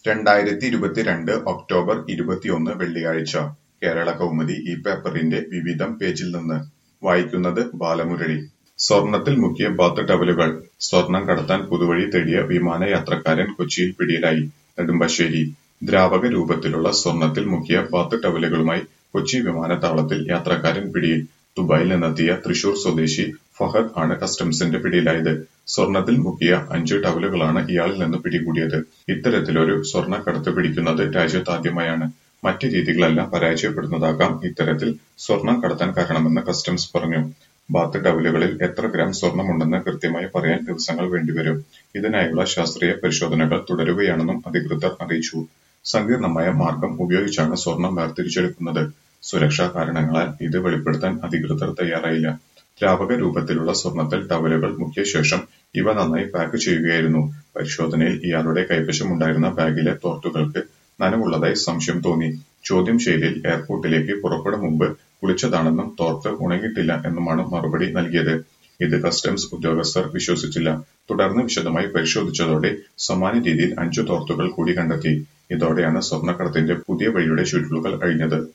രണ്ടായിരത്തി ഇരുപത്തിരണ്ട് ഒക്ടോബർ ഇരുപത്തിയൊന്ന് വെള്ളിയാഴ്ച കേരളകൗമുദി ഈ പേപ്പറിന്റെ വിവിധം പേജിൽ നിന്ന് വായിക്കുന്നത് ബാലമുരളി സ്വർണത്തിൽ മുക്കിയ ബാത്ത് ടവലുകൾ സ്വർണം കടത്താൻ പുതുവഴി തേടിയ വിമാനയാത്രക്കാരൻ കൊച്ചിയിൽ പിടിയിലായി നെടുമ്പാശ്ശേരി ദ്രാവക രൂപത്തിലുള്ള സ്വർണത്തിൽ മുക്കിയ ബാത്ത് ടവലുകളുമായി കൊച്ചി വിമാനത്താവളത്തിൽ യാത്രക്കാരൻ പിടിയിൽ ദുബായിൽ നിന്നെത്തിയ തൃശൂർ സ്വദേശി ഫഹദ് ആണ് കസ്റ്റംസിന്റെ പിടിയിലായത് സ്വർണത്തിൽ മുക്കിയ അഞ്ച് ടവലുകളാണ് ഇയാളിൽ നിന്ന് പിടികൂടിയത് ഇത്തരത്തിലൊരു സ്വർണ്ണക്കടത്ത് പിടിക്കുന്നത് രാജ്യത്താദ്യമായാണ് മറ്റ് രീതികളെല്ലാം പരാജയപ്പെടുന്നതാകാം ഇത്തരത്തിൽ സ്വർണം കടത്താൻ കാരണമെന്ന് കസ്റ്റംസ് പറഞ്ഞു ബാത്ത് ടവലുകളിൽ എത്ര ഗ്രാം സ്വർണമുണ്ടെന്ന് കൃത്യമായി പറയാൻ ദിവസങ്ങൾ വേണ്ടിവരും ഇതിനായുള്ള ശാസ്ത്രീയ പരിശോധനകൾ തുടരുകയാണെന്നും അധികൃതർ അറിയിച്ചു സങ്കീർണമായ മാർഗം ഉപയോഗിച്ചാണ് സ്വർണം വേർതിരിച്ചെടുക്കുന്നത് സുരക്ഷാ കാരണങ്ങളാൽ ഇത് വെളിപ്പെടുത്താൻ അധികൃതർ തയ്യാറായില്ല ദ്രാവക രൂപത്തിലുള്ള സ്വർണത്തിൽ ടവലുകൾ മുക്കിയ ശേഷം ഇവ നന്നായി പാക്ക് ചെയ്യുകയായിരുന്നു പരിശോധനയിൽ ഇയാളുടെ കൈവശമുണ്ടായിരുന്ന ബാഗിലെ തോർത്തുകൾക്ക് നനവുള്ളതായി സംശയം തോന്നി ചോദ്യം ചെയ്യലിൽ എയർപോർട്ടിലേക്ക് പുറപ്പെടും മുമ്പ് കുളിച്ചതാണെന്നും തോർത്ത് ഉണങ്ങിയിട്ടില്ല എന്നുമാണ് മറുപടി നൽകിയത് ഇത് കസ്റ്റംസ് ഉദ്യോഗസ്ഥർ വിശ്വസിച്ചില്ല തുടർന്ന് വിശദമായി പരിശോധിച്ചതോടെ സമാന രീതിയിൽ അഞ്ചു തോർത്തുകൾ കൂടി കണ്ടെത്തി ഇതോടെയാണ് സ്വർണ്ണക്കടത്തിന്റെ പുതിയ വഴിയുടെ ചുരുളുകൾ അഴിഞ്ഞത്